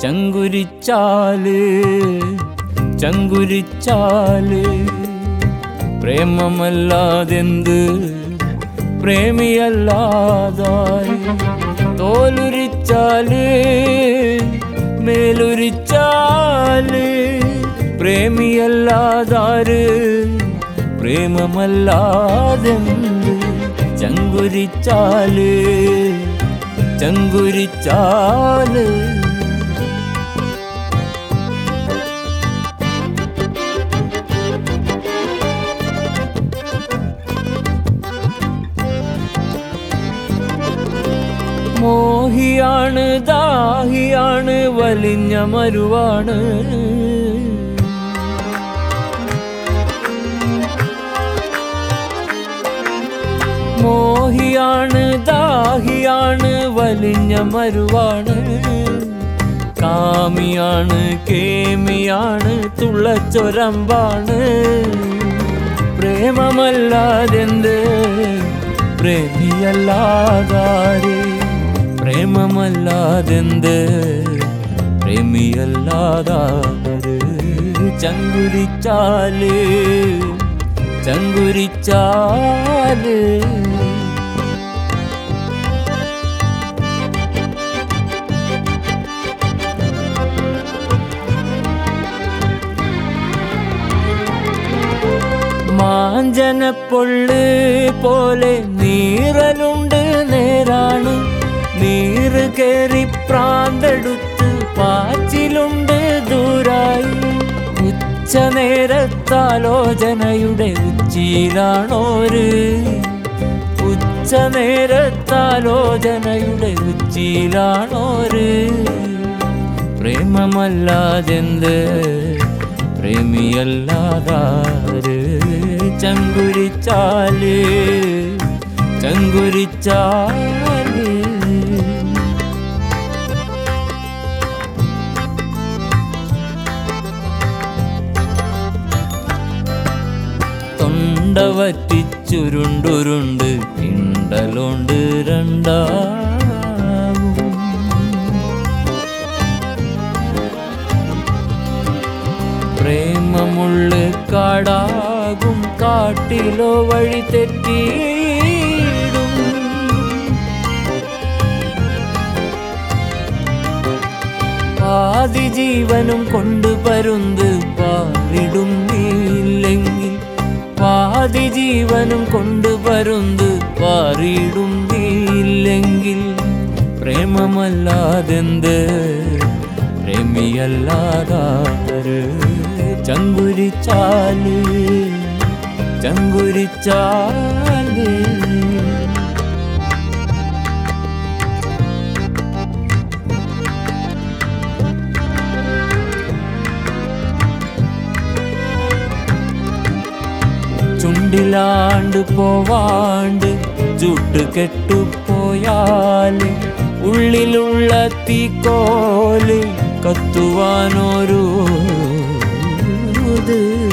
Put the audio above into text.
ചങ്കുരിച്ചാല് ചങ്കുരിച്ചാല് പ്രേമമല്ലാതെന്ത് പ്രേമിയല്ലാതായി തോലുരിച്ചാല് മേലുരിച്ചാല് പ്രേമിയല്ലാതാര് പ്രേമമല്ലാതെന്ത് ചങ്കുരിച്ചാല് ചങ്കുരിച്ചാല് മോഹിയാണ് ദാഹിയാണ് വലിഞ്ഞ മരുവാണ് മോഹിയാണ് ദാഹിയാണ് വലിഞ്ഞ മരുവാണ് കാമിയാണ് കേമിയാണ് തുള്ളച്ചൊരമ്പാണ് പ്രേമമല്ലാതെന്ത് പ്രേമിയല്ലാതാരെ പ്രേമമല്ലാതെന്ത് പ്രേമിയല്ലാതാര് ചങ്കുരിച്ചാല് ചങ്കുരിച്ചാല് മാഞ്ചനപ്പൊള്ള് പോലെ നീറലുണ്ട് നേരാണ് നീറ് കേറി പ്രാന്തെടുത്ത് പാച്ചിലുണ്ട് ദൂരായി ഉച്ച നേരത്താലോചനയുടെ ഉച്ചിയിലാണോര് ഉച്ച നേരത്താലോചനയുടെ ഉച്ചിയിലാണോര് പ്രേമമല്ലാതെന്ത് പ്രേമിയല്ലാതാര് ചങ്കുരിച്ചാല് ചങ്കുരിച്ചാല് തൊണ്ട വറ്റിച്ചുരുണ്ടുരുണ്ട് കിണ്ടലുണ്ട് രണ്ടാവും പ്രേമമുള്ള് കാടാകും കാട്ടിലോ വഴി തെറ്റിയിടും പാതി ജീവനും കൊണ്ട് പരുന്ത് പാറിടും നീല്ലെങ്കിൽ പാതി ജീവനും കൊണ്ട് പരുന്ത് പാറിടും നീല്ലെങ്കിൽ പ്രേമമല്ലാതെന്ത് പ്രേമിയല്ലാതാര് ചങ്കുരിച്ചാല് ചങ്കുരിച്ചാല് ചുണ്ടിലാണ്ട് പോവാണ്ട് ചുട്ട് കെട്ടുപോയാല് ഉള്ളിലുള്ള തീക്കോല് കത്തുവാനൊരു ഇത്